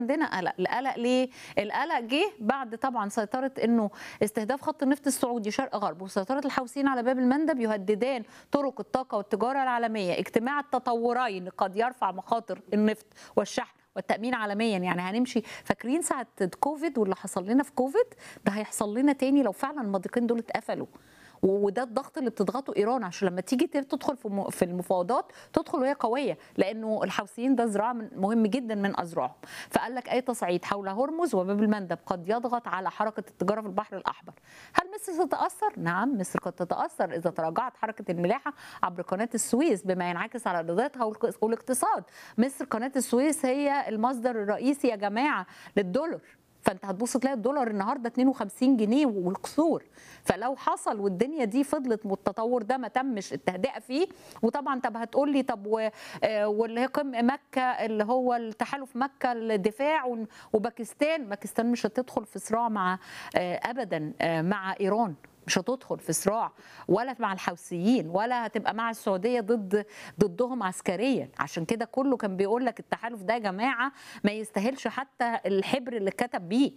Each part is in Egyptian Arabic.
عندنا قلق القلق ليه القلق جه بعد طبعا سيطره انه استهداف خط النفط السعودي شرق غرب وسيطره الحوثيين على باب المندب يهددان طرق الطاقه والتجاره العالميه اجتماع التطورين قد يرفع مخاطر النفط والشحن والتامين عالميا يعني هنمشي فاكرين ساعه كوفيد واللي حصل لنا في كوفيد ده هيحصل لنا تاني لو فعلا المضيقين دول اتقفلوا وده الضغط اللي بتضغطه ايران عشان لما تيجي تدخل في في المفاوضات تدخل وهي قويه لانه الحوثيين ده ذراع مهم جدا من اذرعهم فقال لك اي تصعيد حول هرمز وباب المندب قد يضغط على حركه التجاره في البحر الاحمر هل مصر ستتاثر نعم مصر قد تتاثر اذا تراجعت حركه الملاحه عبر قناه السويس بما ينعكس على ايراداتها والاقتصاد مصر قناه السويس هي المصدر الرئيسي يا جماعه للدولار فانت هتبص تلاقي الدولار النهارده 52 جنيه والكسور فلو حصل والدنيا دي فضلت والتطور ده ما تمش التهدئه فيه وطبعا طب هتقول لي طب واللي هي مكه اللي هو التحالف مكه الدفاع وباكستان باكستان مش هتدخل في صراع مع ابدا مع ايران مش هتدخل في صراع ولا مع الحوثيين ولا هتبقى مع السعوديه ضد ضدهم عسكريا عشان كده كله كان بيقول لك التحالف ده يا جماعه ما يستاهلش حتى الحبر اللي كتب بيه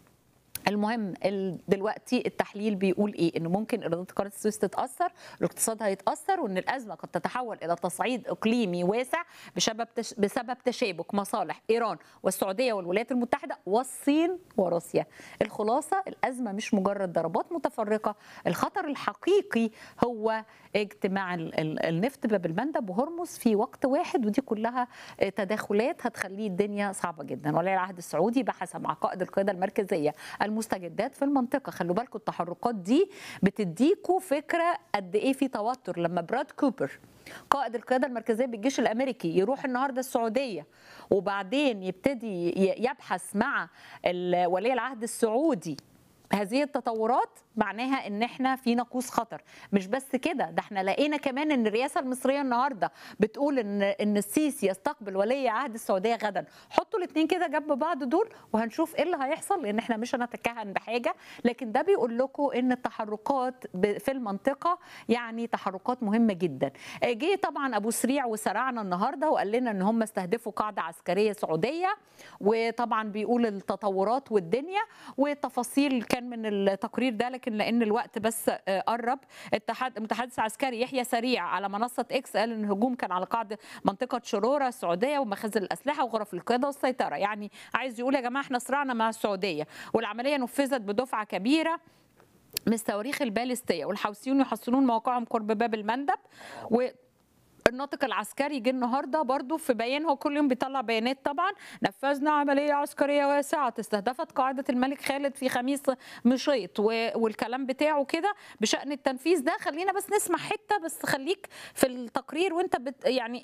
المهم دلوقتي التحليل بيقول ايه انه ممكن ايرادات قناه السويس تتاثر الاقتصاد هيتاثر وان الازمه قد تتحول الى تصعيد اقليمي واسع بسبب تش... بسبب تشابك مصالح ايران والسعوديه والولايات المتحده والصين وروسيا الخلاصه الازمه مش مجرد ضربات متفرقه الخطر الحقيقي هو اجتماع النفط باب المندب وهرمز في وقت واحد ودي كلها تداخلات هتخليه الدنيا صعبه جدا ولي العهد السعودي بحث مع قائد القياده المركزيه المستجدات في المنطقه خلوا بالكم التحركات دي بتديكوا فكره قد ايه في توتر لما براد كوبر قائد القياده المركزيه بالجيش الامريكي يروح النهارده السعوديه وبعدين يبتدي يبحث مع ولي العهد السعودي هذه التطورات معناها ان احنا في نقوص خطر مش بس كده ده احنا لقينا كمان ان الرئاسه المصريه النهارده بتقول ان ان السيسي يستقبل ولي عهد السعوديه غدا حطوا الاثنين كده جنب بعض دول وهنشوف ايه اللي هيحصل لان احنا مش هنتكهن بحاجه لكن ده بيقول لكم ان التحركات في المنطقه يعني تحركات مهمه جدا جه طبعا ابو سريع وسرعنا النهارده وقال لنا ان هم استهدفوا قاعده عسكريه سعوديه وطبعا بيقول التطورات والدنيا والتفاصيل كان من التقرير ده لكن لان الوقت بس قرب اتحاد متحدث عسكري يحيى سريع على منصه اكس قال ان الهجوم كان على قاعده منطقه شرورة السعوديه ومخازن الاسلحه وغرف القياده والسيطره يعني عايز يقول يا جماعه احنا صراعنا مع السعوديه والعمليه نفذت بدفعه كبيره من الصواريخ البالستيه والحوثيون يحصنون مواقعهم قرب باب المندب و الناطق العسكري جه النهارده برضو في بيان هو كل يوم بيطلع بيانات طبعا نفذنا عمليه عسكريه واسعه استهدفت قاعده الملك خالد في خميس مشيط والكلام بتاعه كده بشان التنفيذ ده خلينا بس نسمع حته بس خليك في التقرير وانت بت يعني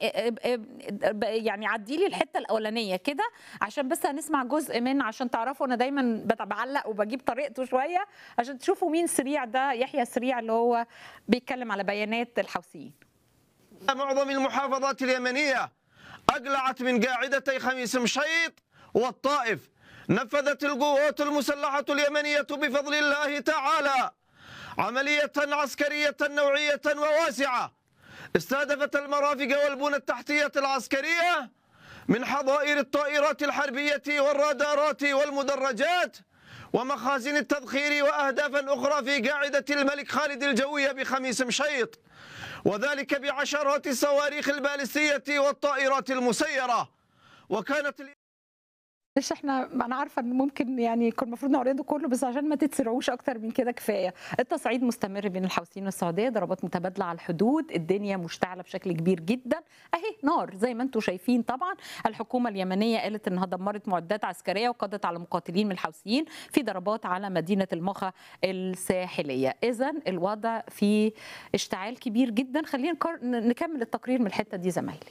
يعني عدي لي الحته الاولانيه كده عشان بس هنسمع جزء من عشان تعرفوا انا دايما بعلق وبجيب طريقته شويه عشان تشوفوا مين سريع ده يحيى سريع اللي هو بيتكلم على بيانات الحوثيين معظم المحافظات اليمنية أقلعت من قاعدتي خميس مشيط والطائف نفذت القوات المسلحة اليمنية بفضل الله تعالى عملية عسكرية نوعية وواسعة استهدفت المرافق والبنى التحتية العسكرية من حظائر الطائرات الحربية والرادارات والمدرجات ومخازن التذخير وأهدافا أخرى في قاعدة الملك خالد الجوية بخميس مشيط وذلك بعشرات الصواريخ البالستية والطائرات المسيرة وكانت مش احنا انا عارفه ان ممكن يعني يكون المفروض نعرضه كله بس عشان ما تتسرعوش اكتر من كده كفايه التصعيد مستمر بين الحوثيين والسعوديه ضربات متبادله على الحدود الدنيا مشتعله بشكل كبير جدا اهي نار زي ما انتم شايفين طبعا الحكومه اليمنيه قالت انها دمرت معدات عسكريه وقضت على مقاتلين من الحوثيين في ضربات على مدينه المخا الساحليه اذا الوضع في اشتعال كبير جدا خلينا نكمل التقرير من الحته دي زمايلي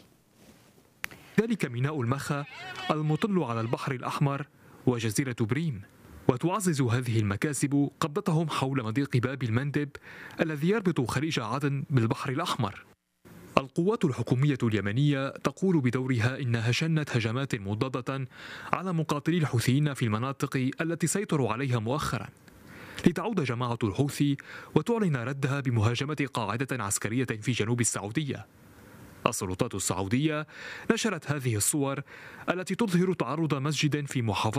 ذلك ميناء المخا المطل على البحر الأحمر وجزيرة بريم وتعزز هذه المكاسب قبضتهم حول مضيق باب المندب الذي يربط خليج عدن بالبحر الأحمر القوات الحكومية اليمنية تقول بدورها إنها شنت هجمات مضادة على مقاتلي الحوثيين في المناطق التي سيطروا عليها مؤخرا لتعود جماعة الحوثي وتعلن ردها بمهاجمة قاعدة عسكرية في جنوب السعودية السلطات السعودية نشرت هذه الصور التي تظهر تعرض مسجد في محافظة